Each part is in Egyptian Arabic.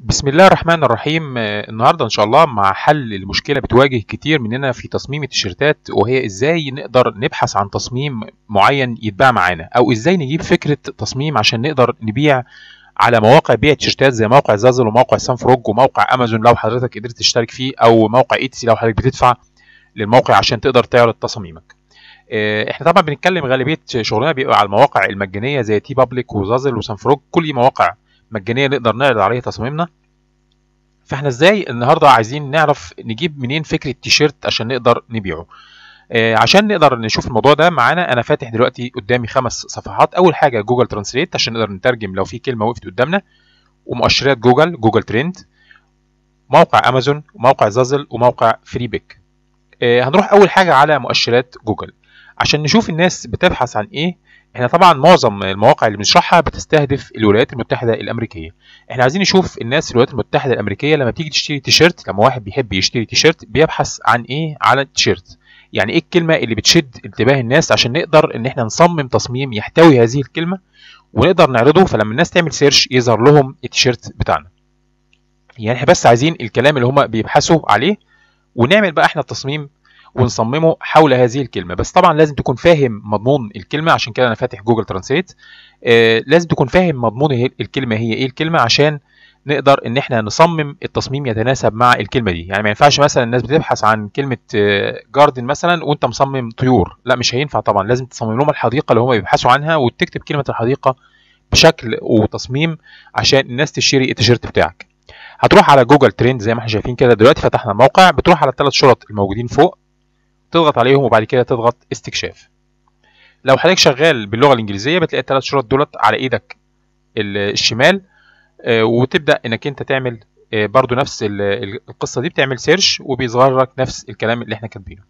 بسم الله الرحمن الرحيم آه، النهارده ان شاء الله مع حل المشكله بتواجه كتير مننا في تصميم التيشيرتات وهي ازاي نقدر نبحث عن تصميم معين يتباع معانا او ازاي نجيب فكره تصميم عشان نقدر نبيع على مواقع بيع التيشيرتات زي موقع زازل وموقع سانفروج وموقع امازون لو حضرتك قدرت تشترك فيه او موقع ايتسي لو حضرتك بتدفع للموقع عشان تقدر تعرض تصاميمك آه، احنا طبعا بنتكلم غالبيه شغلنا بيبقى على المواقع المجانيه زي تي بابليك وزازل وسانفروج كل دي مواقع مجانيه نقدر نعرض عليها تصاميمنا فاحنا ازاي النهارده عايزين نعرف نجيب منين فكره تيشيرت عشان نقدر نبيعه آه عشان نقدر نشوف الموضوع ده معانا انا فاتح دلوقتي قدامي خمس صفحات اول حاجه جوجل ترانسليت عشان نقدر نترجم لو في كلمه وقفت قدامنا ومؤشرات جوجل جوجل ترند موقع امازون وموقع زازل وموقع فريبيك آه هنروح اول حاجه على مؤشرات جوجل عشان نشوف الناس بتبحث عن ايه احنا طبعا معظم المواقع اللي بنشرحها بتستهدف الولايات المتحده الامريكيه احنا عايزين نشوف الناس في الولايات المتحده الامريكيه لما بتيجي تشتري تيشيرت لما واحد بيحب يشتري تيشيرت بيبحث عن ايه على التيشيرت يعني ايه الكلمه اللي بتشد انتباه الناس عشان نقدر ان احنا نصمم تصميم يحتوي هذه الكلمه ونقدر نعرضه فلما الناس تعمل سيرش يظهر لهم التيشيرت بتاعنا يعني احنا بس عايزين الكلام اللي هم بيبحثوا عليه ونعمل بقى احنا التصميم ونصممه حول هذه الكلمه بس طبعا لازم تكون فاهم مضمون الكلمه عشان كده انا فاتح جوجل ترانسليت آه لازم تكون فاهم مضمون الكلمه هي ايه الكلمه عشان نقدر ان احنا نصمم التصميم يتناسب مع الكلمه دي يعني ما ينفعش مثلا الناس بتبحث عن كلمه جاردن مثلا وانت مصمم طيور لا مش هينفع طبعا لازم تصمم لهم الحديقه اللي هم بيبحثوا عنها وتكتب كلمه الحديقه بشكل وتصميم عشان الناس تشتري التيشيرت بتاعك هتروح على جوجل ترند زي ما احنا شايفين كده دلوقتي فتحنا الموقع بتروح على الثلاث شرط الموجودين فوق تضغط عليهم وبعد كده تضغط استكشاف لو حضرتك شغال باللغه الانجليزيه بتلاقي الثلاث شروط دولت على ايدك الشمال وتبدا انك انت تعمل برضو نفس القصه دي بتعمل سيرش وبيظهر لك نفس الكلام اللي احنا كاتبينه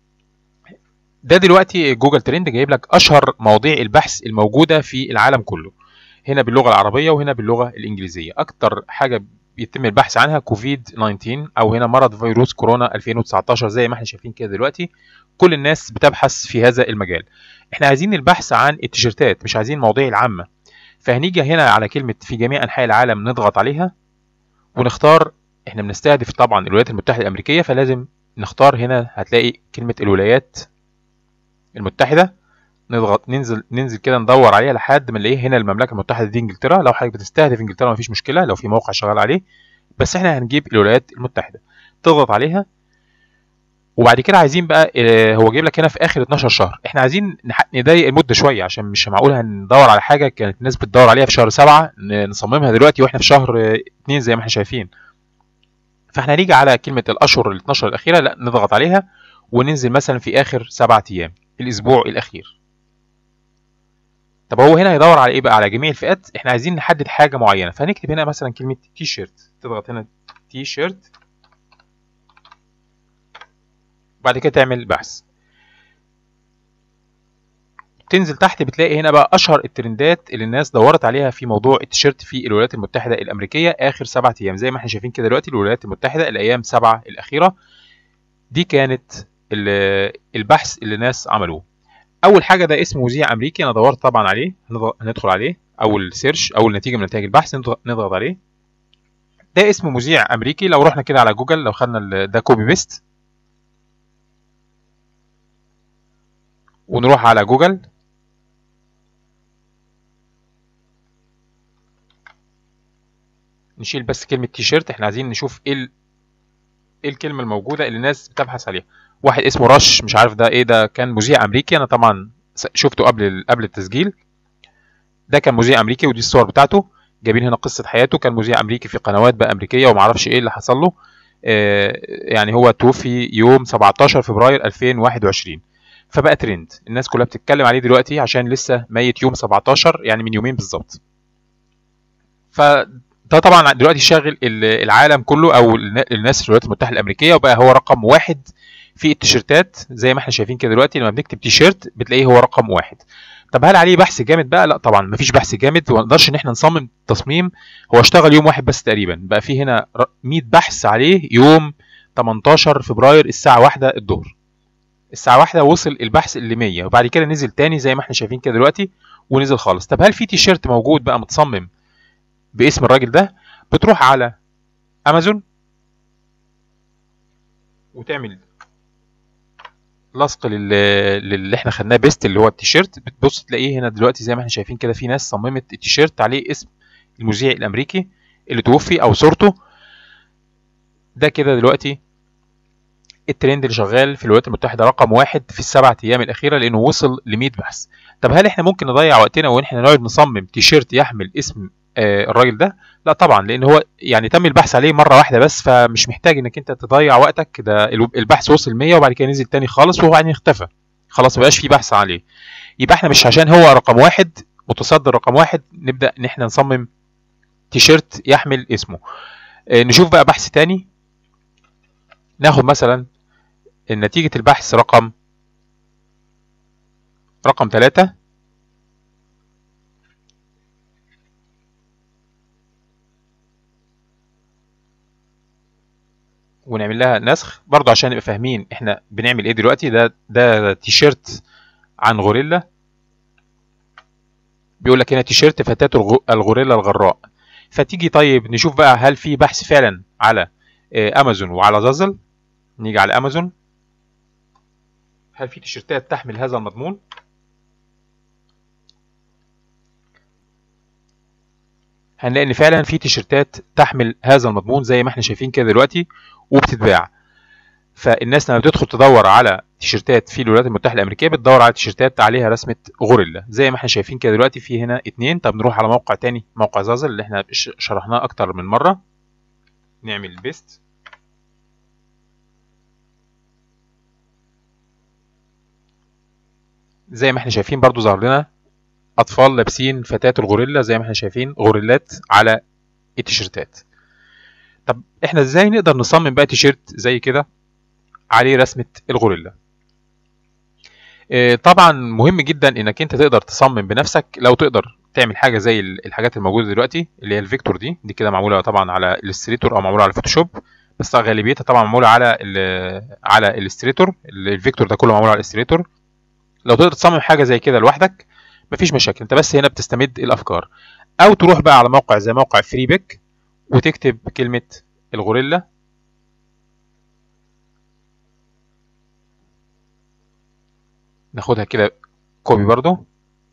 ده دلوقتي جوجل ترند جايب لك اشهر مواضيع البحث الموجوده في العالم كله هنا باللغه العربيه وهنا باللغه الانجليزيه اكتر حاجه بيتم البحث عنها كوفيد 19 او هنا مرض فيروس كورونا 2019 زي ما احنا شايفين كده دلوقتي كل الناس بتبحث في هذا المجال احنا عايزين البحث عن التيشيرتات مش عايزين المواضيع العامه فهنيجي هنا على كلمه في جميع انحاء العالم نضغط عليها ونختار احنا بنستهدف طبعا الولايات المتحده الامريكيه فلازم نختار هنا هتلاقي كلمه الولايات المتحده نضغط ننزل ننزل كده ندور عليها لحد ما نلاقيه هنا المملكه المتحده دي انجلترا لو حضرتك بتستهدف انجلترا مفيش مشكله لو في موقع شغال عليه بس احنا هنجيب الولايات المتحده تضغط عليها وبعد كده عايزين بقى اه هو جايب لك هنا في اخر 12 شهر احنا عايزين نضيق المده شويه عشان مش معقول هندور على حاجه كانت الناس بتدور عليها في شهر سبعة نصممها دلوقتي واحنا في شهر اتنين زي ما احنا شايفين فاحنا هنيجي على كلمه الاشهر ال 12 الاخيره لا نضغط عليها وننزل مثلا في اخر سبعة ايام الاسبوع الاخير طب هو هنا هيدور على ايه بقى على جميع الفئات احنا عايزين نحدد حاجه معينه فهنكتب هنا مثلا كلمه تي شيرت تضغط هنا تي شيرت وبعد كده تعمل بحث تنزل تحت بتلاقي هنا بقى اشهر الترندات اللي الناس دورت عليها في موضوع التيشيرت في الولايات المتحده الامريكيه اخر سبعة ايام زي ما احنا شايفين كده دلوقتي الولايات المتحده الايام سبعة الاخيره دي كانت البحث اللي الناس عملوه اول حاجه ده اسم مذيع امريكي انا دورت طبعا عليه هندخل عليه اول سيرش اول نتيجه من نتائج البحث نضغط عليه ده اسم مذيع امريكي لو رحنا كده على جوجل لو خدنا ده كوبي بيست ونروح على جوجل نشيل بس كلمه تيشيرت احنا عايزين نشوف ايه ايه الكلمه الموجوده اللي الناس بتبحث عليها واحد اسمه رش مش عارف ده ايه ده كان مذيع امريكي انا طبعا شفته قبل قبل التسجيل ده كان مذيع امريكي ودي الصور بتاعته جايبين هنا قصه حياته كان مذيع امريكي في قنوات بقى امريكيه وما اعرفش ايه اللي حصل له آه يعني هو توفي يوم 17 فبراير 2021 فبقى ترند الناس كلها بتتكلم عليه دلوقتي عشان لسه ميت يوم 17 يعني من يومين بالظبط فده طبعا دلوقتي شاغل العالم كله او الناس في الولايات المتحده الامريكيه وبقى هو رقم واحد في التيشيرتات زي ما احنا شايفين كده دلوقتي لما بنكتب تيشيرت بتلاقيه هو رقم واحد طب هل عليه بحث جامد بقى لا طبعا مفيش بحث جامد وما نقدرش ان احنا نصمم تصميم هو اشتغل يوم واحد بس تقريبا بقى في هنا 100 بحث عليه يوم 18 فبراير الساعه 1 الظهر الساعه 1 وصل البحث ل 100 وبعد كده نزل تاني زي ما احنا شايفين كده دلوقتي ونزل خالص طب هل في تيشيرت موجود بقى متصمم باسم الراجل ده بتروح على امازون وتعمل لصق لل... للي احنا خدناه بيست اللي هو التيشيرت بتبص تلاقيه هنا دلوقتي زي ما احنا شايفين كده في ناس صممت التيشيرت عليه اسم المذيع الامريكي اللي توفي او صورته ده كده دلوقتي الترند اللي شغال في الولايات المتحده رقم واحد في السبع ايام الاخيره لانه وصل ل 100 بحث طب هل احنا ممكن نضيع وقتنا وان احنا نقعد نصمم تيشيرت يحمل اسم آه الراجل ده لا طبعا لان هو يعني تم البحث عليه مره واحده بس فمش محتاج انك انت تضيع وقتك ده البحث وصل 100 وبعد كده نزل تاني خالص وبعدين اختفى خلاص مبقاش في بحث عليه يبقى احنا مش عشان هو رقم واحد متصدر رقم واحد نبدا ان احنا نصمم تيشيرت يحمل اسمه آه نشوف بقى بحث تاني ناخد مثلا نتيجة البحث رقم رقم ثلاثة ونعمل لها نسخ برضو عشان نبقى فاهمين احنا بنعمل ايه دلوقتي ده ده تيشيرت عن غوريلا بيقول لك هنا تيشيرت فتاة الغوريلا الغراء فتيجي طيب نشوف بقى هل في بحث فعلا على امازون وعلى زازل نيجي على امازون هل في تيشيرتات تحمل هذا المضمون هنلاقي ان فعلا في تيشيرتات تحمل هذا المضمون زي ما احنا شايفين كده دلوقتي وبتتباع فالناس لما بتدخل تدور على تيشيرتات في الولايات المتحده الامريكيه بتدور على تيشيرتات عليها رسمه غوريلا زي ما احنا شايفين كده دلوقتي في هنا اتنين طب نروح على موقع تاني موقع زازل اللي احنا شرحناه اكتر من مره نعمل بيست زي ما احنا شايفين برضو ظهر لنا اطفال لابسين فتاة الغوريلا زي ما احنا شايفين غوريلات على التيشيرتات طب احنا ازاي نقدر نصمم بقى تيشيرت زي كده عليه رسمة الغوريلا اه طبعا مهم جدا انك انت تقدر تصمم بنفسك لو تقدر تعمل حاجه زي الحاجات الموجوده دلوقتي اللي هي الفيكتور دي دي كده معموله طبعا على الاستريتور او معموله على الفوتوشوب بس غالبيتها طبعا معموله على ال على الاستريتور الفيكتور ده كله معمول على الاستريتور لو تقدر تصمم حاجه زي كده لوحدك مفيش مشاكل انت بس هنا بتستمد الافكار او تروح بقى على موقع زي موقع فري بيك وتكتب كلمه الغوريلا ناخدها كده كوبي برضو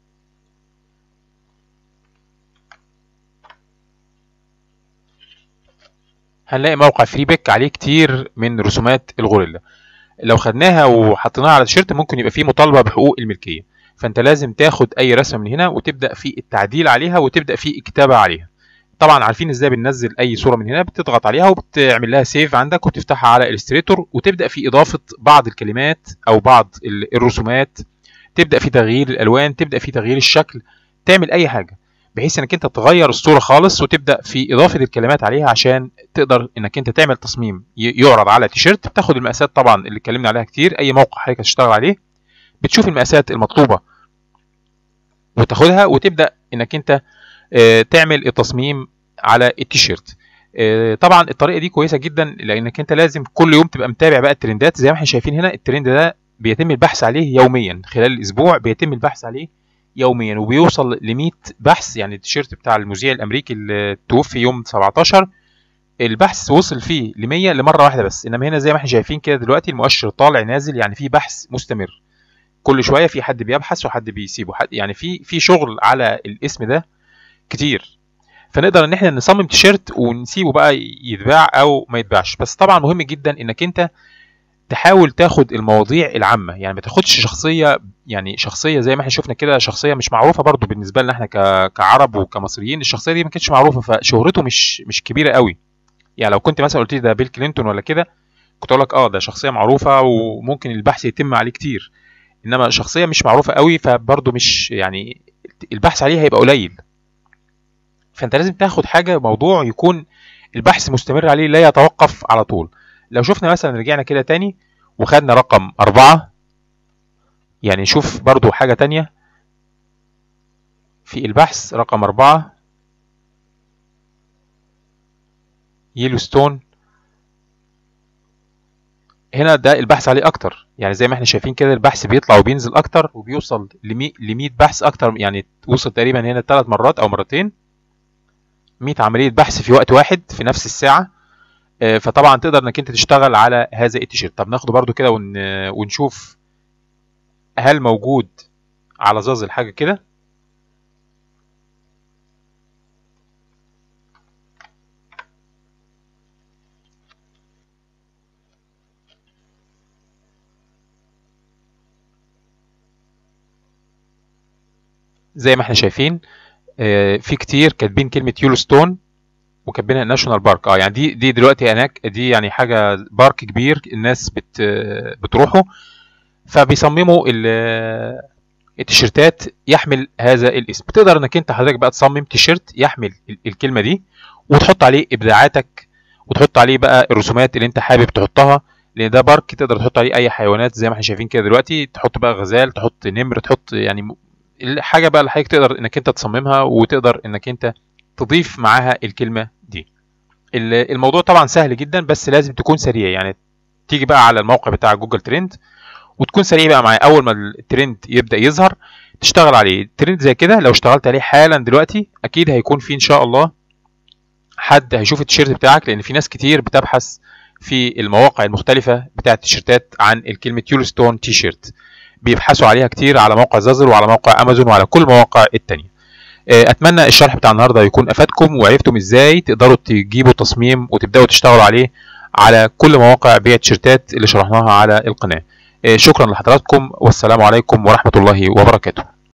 هنلاقي موقع فري بيك عليه كتير من رسومات الغوريلا لو خدناها وحطيناها على التيشيرت ممكن يبقى فيه مطالبه بحقوق الملكيه فانت لازم تاخد اي رسمه من هنا وتبدا في التعديل عليها وتبدا في الكتابه عليها طبعا عارفين ازاي بننزل اي صوره من هنا بتضغط عليها وبتعمل لها سيف عندك وتفتحها على الستريتور وتبدا في اضافه بعض الكلمات او بعض الرسومات تبدا في تغيير الالوان تبدا في تغيير الشكل تعمل اي حاجه بحيث انك انت تغير الصوره خالص وتبدا في اضافه الكلمات عليها عشان تقدر انك انت تعمل تصميم يعرض على تيشيرت بتاخد المقاسات طبعا اللي اتكلمنا عليها كتير اي موقع حضرتك هتشتغل عليه بتشوف المقاسات المطلوبه وتاخدها وتبدا انك انت تعمل التصميم على التيشيرت طبعا الطريقه دي كويسه جدا لانك انت لازم كل يوم تبقى متابع بقى الترندات زي ما احنا شايفين هنا الترند ده بيتم البحث عليه يوميا خلال الاسبوع بيتم البحث عليه يوميا وبيوصل ل 100 بحث يعني التيشيرت بتاع المذيع الامريكي اللي توفي يوم 17 البحث وصل فيه ل 100 لمره واحده بس انما هنا زي ما احنا شايفين كده دلوقتي المؤشر طالع نازل يعني في بحث مستمر كل شويه في حد بيبحث وحد بيسيبه حد يعني في في شغل على الاسم ده كتير فنقدر ان احنا نصمم تيشيرت ونسيبه بقى يتباع او ما يتباعش بس طبعا مهم جدا انك انت تحاول تاخد المواضيع العامه يعني ما تاخدش شخصيه يعني شخصيه زي ما احنا شفنا كده شخصيه مش معروفه برضو بالنسبه لنا احنا كعرب وكمصريين الشخصيه دي ما كانتش معروفه فشهرته مش مش كبيره قوي يعني لو كنت مثلا قلت لي ده بيل كلينتون ولا كده كنت اقول لك اه ده شخصيه معروفه وممكن البحث يتم عليه كتير انما شخصيه مش معروفه قوي فبرضو مش يعني البحث عليها هيبقى قليل فانت لازم تاخد حاجه موضوع يكون البحث مستمر عليه لا يتوقف على طول لو شفنا مثلا رجعنا كده تاني وخدنا رقم أربعة يعني نشوف برضو حاجة تانية في البحث رقم أربعة يلوستون هنا ده البحث عليه أكتر يعني زي ما احنا شايفين كده البحث بيطلع وبينزل أكتر وبيوصل ل 100 بحث أكتر يعني وصل تقريبا هنا ثلاث مرات أو مرتين 100 عملية بحث في وقت واحد في نفس الساعة آه، فطبعا تقدر انك انت تشتغل على هذا التيشيرت طب ناخده برده كده ون... ونشوف هل موجود على زاز الحاجه كده زي ما احنا شايفين آه، في كتير كاتبين كلمه يولوستون وكاتبينها ناشونال بارك اه يعني دي دي دلوقتي هناك دي يعني حاجه بارك كبير الناس بت بتروحوا فبيصمموا ال- التيشيرتات يحمل هذا الاسم تقدر انك انت حضرتك بقى تصمم تيشيرت يحمل ال- الكلمه دي وتحط عليه ابداعاتك وتحط عليه بقى الرسومات اللي انت حابب تحطها لان ده بارك تقدر تحط عليه اي حيوانات زي ما احنا شايفين كده دلوقتي تحط بقى غزال تحط نمر تحط يعني م- الحاجه بقى اللي حضرتك تقدر انك انت تصممها وتقدر انك انت تضيف معاها الكلمه دي ال- الموضوع طبعا سهل جدا بس لازم تكون سريع يعني تيجي بقى على الموقع بتاع جوجل ترند وتكون سريع بقى معايا اول ما الترند يبدا يظهر تشتغل عليه الترند زي كده لو اشتغلت عليه حالا دلوقتي اكيد هيكون في ان شاء الله حد هيشوف التيشيرت بتاعك لان في ناس كتير بتبحث في المواقع المختلفه بتاعه التيشيرتات عن الكلمه يولستون تي شيرت بيبحثوا عليها كتير على موقع زازل وعلى موقع امازون وعلى كل المواقع التانية آه، اتمنى الشرح بتاع النهارده يكون افادكم وعرفتم ازاي تقدروا تجيبوا تصميم وتبداوا تشتغلوا عليه على كل مواقع بيع التيشيرتات اللي شرحناها على القناه آه، شكرا لحضراتكم والسلام عليكم ورحمه الله وبركاته